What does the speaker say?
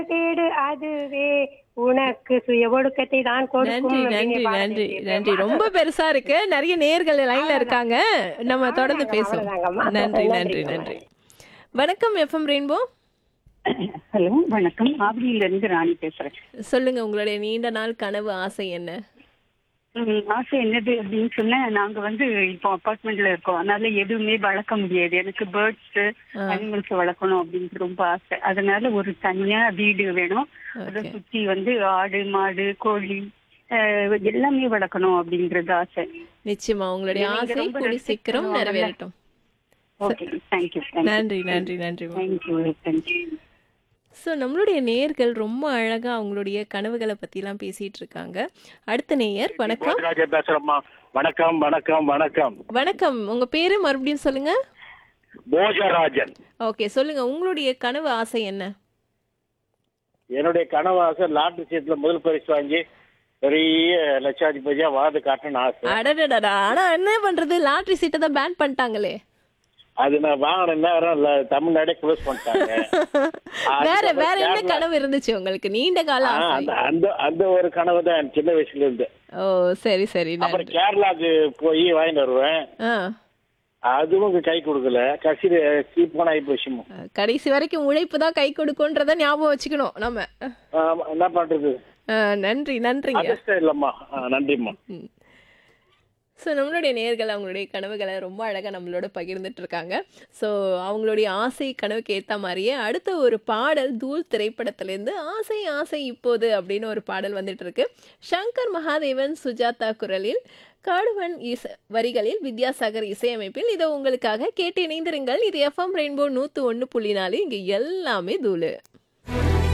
தேடு அதுவே உனக்கு சுய ஒடுக்கத்தை தான் கொடுக்கும் நன்றி அப்படின்னு நன்றி பாடல் நன்றி எழுதியிருக்கேன். நன்றி ரொம்ப பெருசா இருக்கு நிறைய நேர்கள் லைன்ல இருக்காங்க நம்ம தொடர்ந்து பேசுவோம் அவ்வளவுதாங்கம்மா. நன்றி நன்றி நன்றிங்கம்மா. நன்றி வணக்கம் எஃப்எம் ரெயின்போ ஹலோ வணக்கம் ஆவடியில இருந்து ராணி பேசுறேன் சொல்லுங்க உங்களுடைய நீண்ட நாள் கனவு ஆசை என்ன ம், ஆசை என்னது அப்படின்னு சொன்னா நாங்க வந்து இப்போ அபார்ட்மெண்ட்ல இருக்கோம் அதனால எதுவுமே வளர்க்க முடியாது எனக்கு பேர்ட்ஸ் அனிமல்ஸ் வளர்க்கணும் அப்படின்னு ரொம்ப ஆசை அதனால ஒரு தனியா வீடு வேணும் அதை Okay. சுத்தி வந்து ஆடு மாடு கோழி அஹ், எல்லாமே வளர்க்கணும் அப்படின்றது ஆசை நிச்சயமா உங்களுடைய நீங்க ஆசை ரொம்ப கூடி respect சீக்கிரம் பண்ணுவாங்கல்ல. நிறைவேறட்டும் ஓகே தேங்க்யூ நன்றி நன்றி நன்றி தேங்க்யூ தேங்க்யூ ஸோ நம்மளுடைய நேயர்கள் ரொம்ப அழகா அவங்களுடைய கனவுகளை பத்திலாம் பேசிட்டு இருக்காங்க அடுத்த நேயர் வணக்கம் போஜராஜன் பேசுறேம்மா வணக்கம் வணக்கம் வணக்கம் வணக்கம் உங்க பேரு மறுபடியும் சொல்லுங்க போஜராஜன் ஓகே சொல்லுங்க உங்களுடைய கனவு ஆசை என்ன என்னுடைய கனவு ஆசை லாட்டரி சீட்ல முதல் பரிசு வாங்கி பெரிய லட்சாதிபதியா வாழ்ந்து காட்டணும்னு ஆசை அடடடடா ஆனா என்ன பண்றது லாட்டரி சீட்டை தான் பேன் பண்ணிட்டாங்களே அது நான் வாங்கின நேரம் இல்ல- தமிழ்நாடே க்ளோஸ் பண்ணிட்டாங்க வேற அதுக்கப்புறம் வேற என்ன கேரளா- கனவு இருந்துச்சு உங்களுக்கு நீண்ட கால ஆ, ஆசை அந்த அந்த அந்த ஒரு கனவு தான் எனக்கு சின்ன வயசுல இருந்து ஓ சரி சரி அப்புறம் நன்றி கேரளாக்கு போய் வாங்கிட்டு வருவேன் ஆ அதுவும் கை கொடுக்கல கசிறு சீப்பான ஆகி போச்சுமோ கடைசி வரைக்கும் உழைப்பு தான் கை கொடுக்குன்றத ஞாபகம் வச்சுக்கணும் நம்ம ஆமா, என்ன பண்றது ஆ, நன்றி நன்றிங்க அதிர்ஷ்டம் இல்லம்மா ஆ, நன்றிம்மா ஸோ நம்மளுடைய நேர்கள் அவங்களுடைய கனவுகளை ரொம்ப அழகாக நம்மளோட பகிர்ந்துட்டு இருக்காங்க ஸோ அவங்களுடைய ஆசை கனவுக்கு ஏற்ற மாதிரியே அடுத்த ஒரு பாடல் தூள் திரைப்படத்திலேருந்து ஆசை ஆசை இப்போது அப்படின்னு ஒரு பாடல் வந்துட்டு இருக்கு சங்கர் மகாதேவன் சுஜாதா குரலில் காடுவன் இச வரிகளில் வித்யாசாகர் இசையமைப்பில் இதை உங்களுக்காக கேட்டு இணைந்திருங்கள் இது எஃப்எம் ரெயின்போ நூற்று ஒன்று புள்ளி நாலு இங்கே எல்லாமே தூளு